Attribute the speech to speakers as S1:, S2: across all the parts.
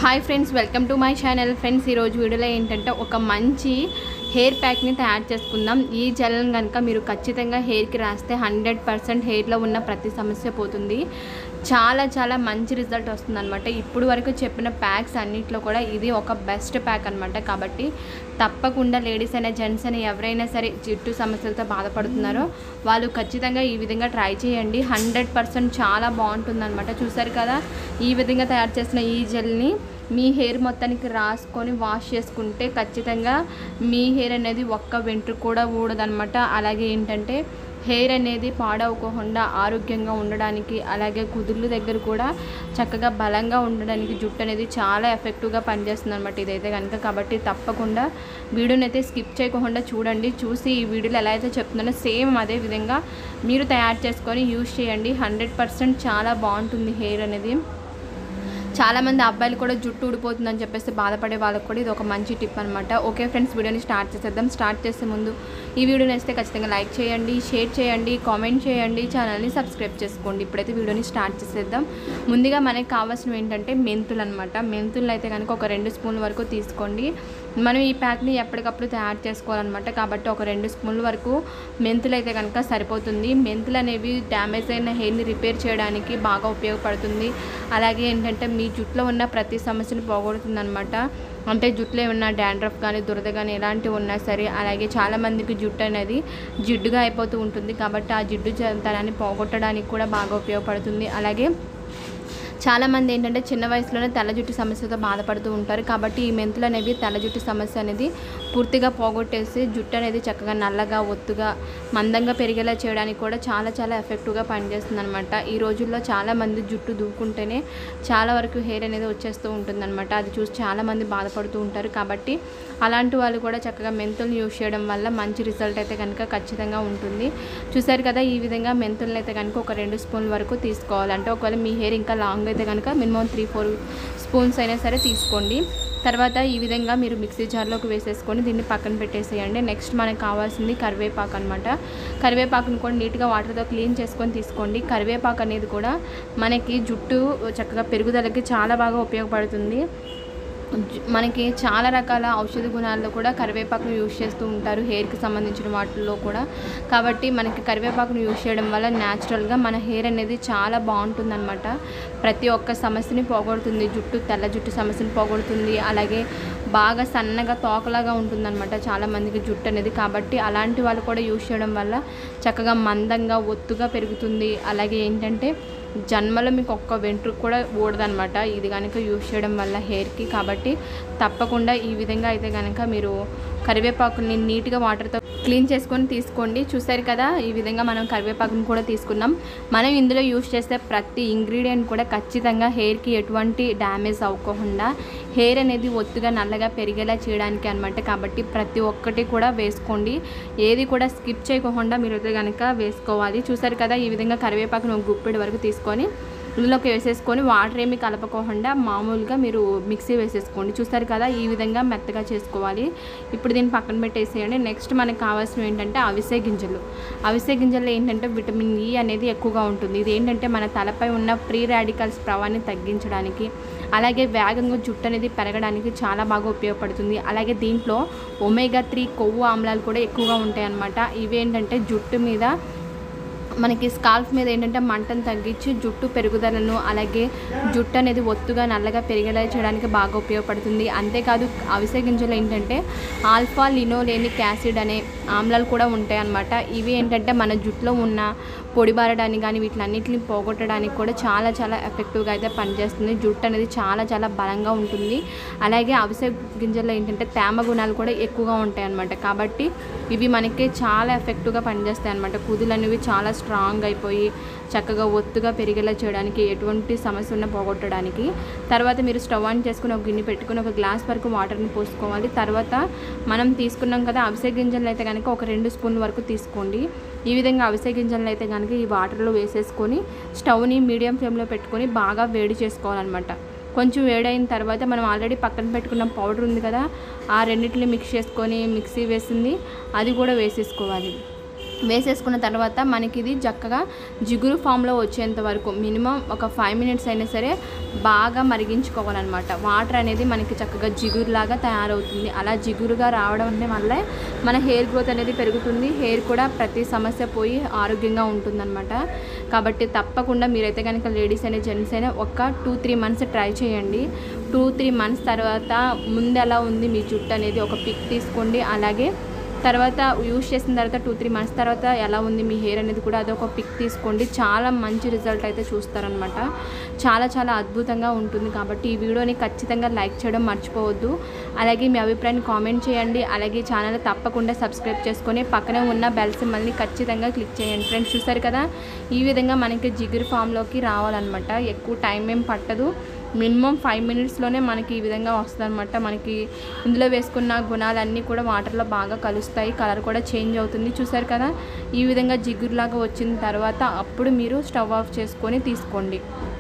S1: hi friends welcome to my channel friends ఈరోజు వీడియోలో ఏంటంటే ఒక మంచి హెయిర్ ప్యాక్ని తయారు చేసుకుందాం ఈ జెల్ని కనుక మీరు ఖచ్చితంగా హెయిర్కి రాస్తే హండ్రెడ్ పర్సెంట్ హెయిర్లో ఉన్న ప్రతి సమస్య పోతుంది చాలా చాలా మంచి రిజల్ట్ వస్తుంది అనమాట ఇప్పుడు వరకు చెప్పిన ప్యాక్స్ అన్నిట్లో కూడా ఇది ఒక బెస్ట్ ప్యాక్ అనమాట కాబట్టి తప్పకుండా లేడీస్ అయినా జెంట్స్ అయినా ఎవరైనా సరే జుట్టు సమస్యలతో బాధపడుతున్నారో వాళ్ళు ఖచ్చితంగా ఈ విధంగా ట్రై చేయండి హండ్రెడ్ పర్సెంట్ చాలా బాగుంటుందన్నమాట చూసారు కదా ఈ విధంగా తయారు చేసిన ఈ జెల్ని మీ హెయిర్ మొత్తానికి రాసుకొని వాష్ చేసుకుంటే ఖచ్చితంగా మీ హెయిర్ అనేది ఒక్క వెంట్రుక కూడా ఊడదనమాట అలాగే ఏంటంటే హెయిర్ అనేది పాడవకోకుండా ఆరోగ్యంగా ఉండడానికి అలాగే కుదుర్ల దగ్గర కూడా చక్కగా బలంగా ఉండడానికి జుట్టు అనేది చాలా ఎఫెక్టివ్గా పనిచేస్తుంది అనమాట ఇదైతే కనుక కాబట్టి తప్పకుండా వీడియోని అయితే స్కిప్ చేయకుండా చూడండి చూసి ఈ వీడియోలో ఎలా అయితే చెప్తున్నానో సేమ్ అదే విధంగా మీరు తయారు చేసుకొని యూజ్ చేయండి హండ్రెడ్ పర్సెంట్ చాలా బాగుంటుంది హెయిర్ అనేది చాలామంది అబ్బాయిలు కూడా జుట్టు ఊడిపోతుందని చెప్పేసి బాధపడే వాళ్ళకి కూడా ఇది ఒక మంచి టిప్ అనమాట ఓకే ఫ్రెండ్స్ వీడియోని స్టార్ట్ చేసేద్దాం స్టార్ట్ చేసే ముందు ఈ వీడియోని వేస్తే ఖచ్చితంగా లైక్ చేయండి షేర్ చేయండి కామెంట్ చేయండి ఛానల్ని సబ్స్క్రైబ్ చేసుకోండి ఇప్పుడైతే వీడియోని స్టార్ట్ చేసేద్దాం ముందుగా మనకి కావాల్సినవి ఏంటంటే మెంతులు అనమాట మెంతులు అయితే కనుక ఒక రెండు స్పూన్ల వరకు తీసుకోండి మనం ఈ ప్యాక్ని ఎప్పటికప్పుడు తయారు చేసుకోవాలన్నమాట కాబట్టి ఒక రెండు స్పూన్ల వరకు మెంతులు అయితే కనుక సరిపోతుంది మెంతులు అనేవి డ్యామేజ్ అయిన హెయిర్ని రిపేర్ చేయడానికి బాగా ఉపయోగపడుతుంది అలాగే ఏంటంటే మీ జుట్టులో ఉన్న ప్రతి సమస్యను పోగొడుతుంది అనమాట అంటే జుట్టులో ఏమన్నా డాండ్రఫ్ కానీ దురద కానీ ఎలాంటివి ఉన్నా సరే అలాగే చాలామందికి జుట్టు అనేది జిడ్డుగా అయిపోతూ ఉంటుంది కాబట్టి ఆ జిడ్డు తనాన్ని పోగొట్టడానికి కూడా బాగా ఉపయోగపడుతుంది అలాగే చాలామంది ఏంటంటే చిన్న వయసులోనే తెల్ల జుట్టు సమస్యతో బాధపడుతూ ఉంటారు కాబట్టి ఈ మెంతులు అనేవి తెల్ల జుట్టు సమస్య అనేది పూర్తిగా పోగొట్టేసి జుట్టు అనేది చక్కగా నల్లగా ఒత్తుగా మందంగా పెరిగేలా చేయడానికి కూడా చాలా చాలా ఎఫెక్టివ్గా పనిచేస్తుంది అనమాట ఈ రోజుల్లో చాలామంది జుట్టు దూకుంటేనే చాలా వరకు హెయిర్ అనేది వచ్చేస్తూ ఉంటుందన్నమాట అది చూసి చాలామంది బాధపడుతూ ఉంటారు కాబట్టి అలాంటి వాళ్ళు కూడా చక్కగా మెంతులను యూజ్ చేయడం వల్ల మంచి రిజల్ట్ అయితే కనుక ఖచ్చితంగా ఉంటుంది చూసారు కదా ఈ విధంగా మెంతులను అయితే కనుక ఒక రెండు స్పూన్ల వరకు తీసుకోవాలంటే ఒకవేళ మీ హెయిర్ ఇంకా లాంగ్ అయితే కనుక మినిమం త్రీ ఫోర్ స్పూన్స్ అయినా సరే తీసుకోండి తర్వాత ఈ విధంగా మీరు మిక్సీ జార్లోకి వేసేసుకొని దీన్ని పక్కన పెట్టేసేయండి నెక్స్ట్ మనకు కావాల్సింది కరివేపాకు అనమాట కరివేపాకును కూడా నీట్గా వాటర్తో క్లీన్ చేసుకొని తీసుకోండి కరివేపాకు అనేది కూడా మనకి జుట్టు చక్కగా పెరుగుదలకి చాలా బాగా ఉపయోగపడుతుంది జు- మనకి చాలా రకాల ఔషధ గుణాల్లో కూడా కరివేపాకును యూజ్ చేస్తూ ఉంటారు హెయిర్కి సంబంధించిన వాటిల్లో కూడా కాబట్టి మనకి కరివేపాకును యూజ్ చేయడం వల్ల న్యాచురల్గా మన హెయిర్ అనేది చాలా బాగుంటుందన్నమాట ప్రతి ఒక్క సమస్యని పోగొడుతుంది జుట్టు తెల్ల జుట్టు సమస్యని పోగొడుతుంది అలాగే బాగా సన్నగా తోకలాగా ఉంటుందన్నమాట చాలా మందికి జుట్టు అనేది కాబట్టి అలాంటి వాళ్ళు కూడా యూజ్ చేయడం వల్ల చక్కగా మందంగా ఒత్తుగా పెరుగుతుంది అలాగే ఏంటంటే జన్మలో మీకు ఒక్క వెంట్రుక కూడా ఊడదనమాట ఇది కనుక యూజ్ చేయడం వల్ల హెయిర్కి కాబట్టి తప్పకుండా ఈ విధంగా అయితే కనుక మీరు కరివేపాకుని నీట్గా వాటర్తో క్లీన్ చేసుకొని తీసుకోండి చూసారు కదా ఈ విధంగా మనం కరివేపాకుని కూడా తీసుకున్నాం మనం ఇందులో యూజ్ చేసే ప్రతి ఇంగ్రీడియంట్ కూడా ఖచ్చితంగా హెయిర్కి ఎటువంటి డ్యామేజ్ అవ్వకుండా హెయిర్ అనేది ఒత్తుగా నల్లగా పెరిగేలా చేయడానికి అనమాట కాబట్టి ప్రతి ఒక్కటి కూడా వేసుకోండి ఏది కూడా స్కిప్ చేయకుండా మీరు అయితే కనుక వేసుకోవాలి చూసారు కదా ఈ విధంగా కరివేపాకును ఒక గుప్పెడు వరకు తీసుకొని ఇందులోకి వేసేసుకొని వాటర్ ఏమి కలపకోకుండా మామూలుగా మీరు మిక్సీ వేసేసుకోండి చూస్తారు కదా ఈ విధంగా మెత్తగా చేసుకోవాలి ఇప్పుడు దీన్ని పక్కన పెట్టేసేయండి నెక్స్ట్ మనకు కావాల్సినవి ఏంటంటే అవిసె గింజలు అవిసె గింజల్లో ఏంటంటే విటమిన్ ఈ అనేది ఎక్కువగా ఉంటుంది ఇది ఏంటంటే మన తలపై ఉన్న ప్రీ రాడికల్స్ ప్రభావాన్ని తగ్గించడానికి అలాగే వేగంగా జుట్టు అనేది పెరగడానికి చాలా బాగా ఉపయోగపడుతుంది అలాగే దీంట్లో ఒమేగా త్రీ కొవ్వు ఆమ్లాలు కూడా ఎక్కువగా ఉంటాయి అన్నమాట ఇవి ఏంటంటే జుట్టు మీద మనకి స్కాల్ఫ్ మీద ఏంటంటే మంటను తగ్గించి జుట్టు పెరుగుదలను అలాగే జుట్టు అనేది ఒత్తుగా నల్లగా పెరిగేలా చేయడానికి బాగా ఉపయోగపడుతుంది అంతేకాదు అవిసె గింజలు ఏంటంటే ఆల్ఫా లినోలేనిక్ యాసిడ్ అనే ఆమ్లాలు కూడా ఉంటాయి అన్నమాట ఇవి ఏంటంటే మన జుట్టులో ఉన్న పొడిబారడానికి కానీ వీటిలన్నింటిని పోగొట్టడానికి కూడా చాలా చాలా ఎఫెక్టివ్గా అయితే పనిచేస్తుంది జుట్టు అనేది చాలా చాలా బలంగా ఉంటుంది అలాగే అవిసె గింజల్లో ఏంటంటే తేమ గుణాలు కూడా ఎక్కువగా ఉంటాయి అన్నమాట కాబట్టి ఇవి మనకి చాలా ఎఫెక్టివ్గా పనిచేస్తాయి అన్నమాట కుదులు అనేవి చాలా స్ట్రాంగ్ అయిపోయి చక్కగా ఒత్తుగా పెరిగేలా చేయడానికి ఎటువంటి సమస్య ఉన్నా పోగొట్టడానికి తర్వాత మీరు స్టవ్ ఆన్ చేసుకుని ఒక గిన్నె పెట్టుకుని ఒక గ్లాస్ వరకు వాటర్ని పోసుకోవాలి తర్వాత మనం తీసుకున్నాం కదా అవిసె గింజలు అయితే కనుక ఒక రెండు స్పూన్ల వరకు తీసుకోండి ఈ విధంగా అవిసె గింజలను అయితే కనుక ఈ వాటర్లో వేసేసుకొని స్టవ్ని మీడియం ఫ్లేమ్లో పెట్టుకొని బాగా వేడి చేసుకోవాలన్నమాట కొంచెం వేడైన తర్వాత మనం ఆల్రెడీ పక్కన పెట్టుకున్న పౌడర్ ఉంది కదా ఆ రెండింటిని మిక్స్ చేసుకొని మిక్సీ వేసింది అది కూడా వేసేసుకోవాలి వేసేసుకున్న తర్వాత మనకి ఇది చక్కగా జిగురు ఫామ్లో వచ్చేంత వరకు మినిమం ఒక ఫైవ్ మినిట్స్ అయినా సరే బాగా మరిగించుకోవాలన్నమాట వాటర్ అనేది మనకి చక్కగా జిగురులాగా తయారవుతుంది అలా జిగురుగా రావడం వల్లే మన హెయిర్ గ్రోత్ అనేది పెరుగుతుంది హెయిర్ కూడా ప్రతి సమస్య పోయి ఆరోగ్యంగా ఉంటుందన్నమాట కాబట్టి తప్పకుండా మీరైతే కనుక లేడీస్ అయినా జెంట్స్ అయినా ఒక టూ త్రీ మంత్స్ ట్రై చేయండి టూ త్రీ మంత్స్ తర్వాత ముందు ఎలా ఉంది మీ జుట్టు అనేది ఒక పిక్ తీసుకోండి అలాగే తర్వాత యూజ్ చేసిన తర్వాత టూ త్రీ మంత్స్ తర్వాత ఎలా ఉంది మీ హెయిర్ అనేది కూడా అదొక పిక్ తీసుకోండి చాలా మంచి రిజల్ట్ అయితే చూస్తారనమాట చాలా చాలా అద్భుతంగా ఉంటుంది కాబట్టి ఈ వీడియోని ఖచ్చితంగా లైక్ చేయడం మర్చిపోవద్దు అలాగే మీ అభిప్రాయాన్ని కామెంట్ చేయండి అలాగే ఛానల్ తప్పకుండా సబ్స్క్రైబ్ చేసుకొని పక్కనే ఉన్న బెల్ సింబల్ని ఖచ్చితంగా క్లిక్ చేయండి ఫ్రెండ్స్ చూసారు కదా ఈ విధంగా మనకి జిగురు ఫామ్లోకి రావాలన్నమాట ఎక్కువ టైం ఏం పట్టదు మినిమం ఫైవ్ మినిట్స్లోనే మనకి ఈ విధంగా వస్తుంది అనమాట మనకి ఇందులో వేసుకున్న గుణాలన్నీ కూడా వాటర్లో బాగా కలుస్తాయి కలర్ కూడా చేంజ్ అవుతుంది చూసారు కదా ఈ విధంగా జిగురులాగా వచ్చిన తర్వాత అప్పుడు మీరు స్టవ్ ఆఫ్ చేసుకొని తీసుకోండి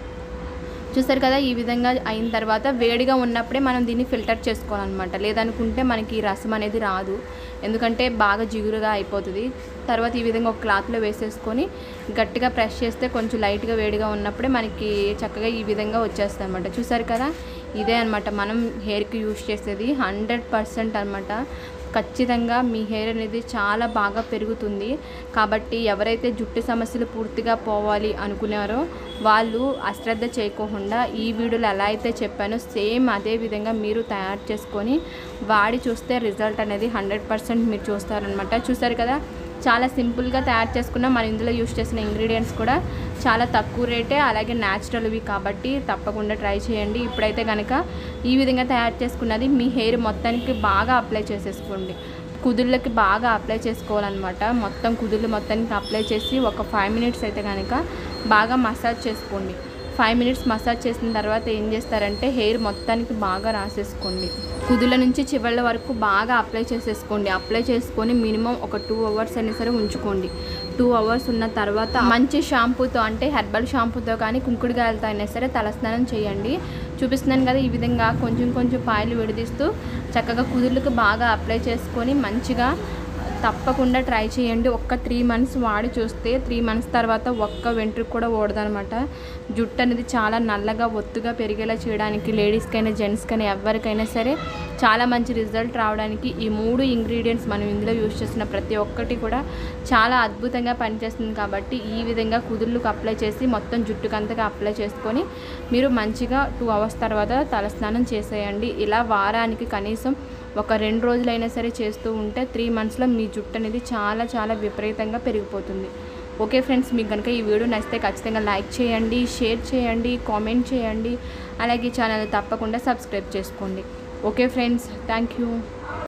S1: చూసారు కదా ఈ విధంగా అయిన తర్వాత వేడిగా ఉన్నప్పుడే మనం దీన్ని ఫిల్టర్ చేసుకోవాలన్నమాట లేదనుకుంటే మనకి ఈ రసం అనేది రాదు ఎందుకంటే బాగా జిగురుగా అయిపోతుంది తర్వాత ఈ విధంగా ఒక క్లాత్లో వేసేసుకొని గట్టిగా ప్రెస్ చేస్తే కొంచెం లైట్గా వేడిగా ఉన్నప్పుడే మనకి చక్కగా ఈ విధంగా వచ్చేస్తుంది అనమాట చూసారు కదా ఇదే అనమాట మనం హెయిర్కి యూజ్ చేసేది హండ్రెడ్ పర్సెంట్ అనమాట ఖచ్చితంగా మీ హెయిర్ అనేది చాలా బాగా పెరుగుతుంది కాబట్టి ఎవరైతే జుట్టు సమస్యలు పూర్తిగా పోవాలి అనుకున్నారో వాళ్ళు అశ్రద్ధ చేయకోకుండా ఈ వీడియోలో ఎలా అయితే చెప్పానో సేమ్ అదే విధంగా మీరు తయారు చేసుకొని వాడి చూస్తే రిజల్ట్ అనేది హండ్రెడ్ పర్సెంట్ మీరు చూస్తారనమాట చూసారు కదా చాలా సింపుల్గా తయారు చేసుకున్న మన ఇందులో యూస్ చేసిన ఇంగ్రీడియంట్స్ కూడా చాలా తక్కువ రేటే అలాగే న్యాచురల్వి కాబట్టి తప్పకుండా ట్రై చేయండి ఇప్పుడైతే కనుక ఈ విధంగా తయారు చేసుకున్నది మీ హెయిర్ మొత్తానికి బాగా అప్లై చేసేసుకోండి కుదుళ్ళకి బాగా అప్లై చేసుకోవాలన్నమాట మొత్తం కుదుళ్ళు మొత్తానికి అప్లై చేసి ఒక ఫైవ్ మినిట్స్ అయితే కనుక బాగా మసాజ్ చేసుకోండి ఫైవ్ మినిట్స్ మసాజ్ చేసిన తర్వాత ఏం చేస్తారంటే హెయిర్ మొత్తానికి బాగా రాసేసుకోండి కుదుల నుంచి చివళ్ళ వరకు బాగా అప్లై చేసేసుకోండి అప్లై చేసుకొని మినిమం ఒక టూ అవర్స్ అయినా సరే ఉంచుకోండి టూ అవర్స్ ఉన్న తర్వాత మంచి షాంపూతో అంటే హెర్బల్ షాంపూతో కానీ కుంకుడుగాయలతో అయినా సరే తలస్నానం చేయండి చూపిస్తున్నాను కదా ఈ విధంగా కొంచెం కొంచెం పాయలు విడదీస్తూ చక్కగా కుదుర్లకు బాగా అప్లై చేసుకొని మంచిగా తప్పకుండా ట్రై చేయండి ఒక్క త్రీ మంత్స్ వాడి చూస్తే త్రీ మంత్స్ తర్వాత ఒక్క వెంట్రుకు కూడా ఓడదనమాట జుట్టు అనేది చాలా నల్లగా ఒత్తుగా పెరిగేలా చేయడానికి లేడీస్కైనా జెంట్స్కైనా ఎవరికైనా సరే చాలా మంచి రిజల్ట్ రావడానికి ఈ మూడు ఇంగ్రీడియంట్స్ మనం ఇందులో యూజ్ చేసిన ప్రతి ఒక్కటి కూడా చాలా అద్భుతంగా పనిచేస్తుంది కాబట్టి ఈ విధంగా కుదుర్లకు అప్లై చేసి మొత్తం జుట్టుకంతగా అప్లై చేసుకొని మీరు మంచిగా టూ అవర్స్ తర్వాత తలస్నానం చేసేయండి ఇలా వారానికి కనీసం ఒక రెండు రోజులైనా సరే చేస్తూ ఉంటే త్రీ మంత్స్లో మీ జుట్టు అనేది చాలా చాలా విపరీతంగా పెరిగిపోతుంది ఓకే ఫ్రెండ్స్ మీకు కనుక ఈ వీడియో నచ్చితే ఖచ్చితంగా లైక్ చేయండి షేర్ చేయండి కామెంట్ చేయండి అలాగే ఛానల్ తప్పకుండా సబ్స్క్రైబ్ చేసుకోండి ఓకే ఫ్రెండ్స్ థ్యాంక్ యూ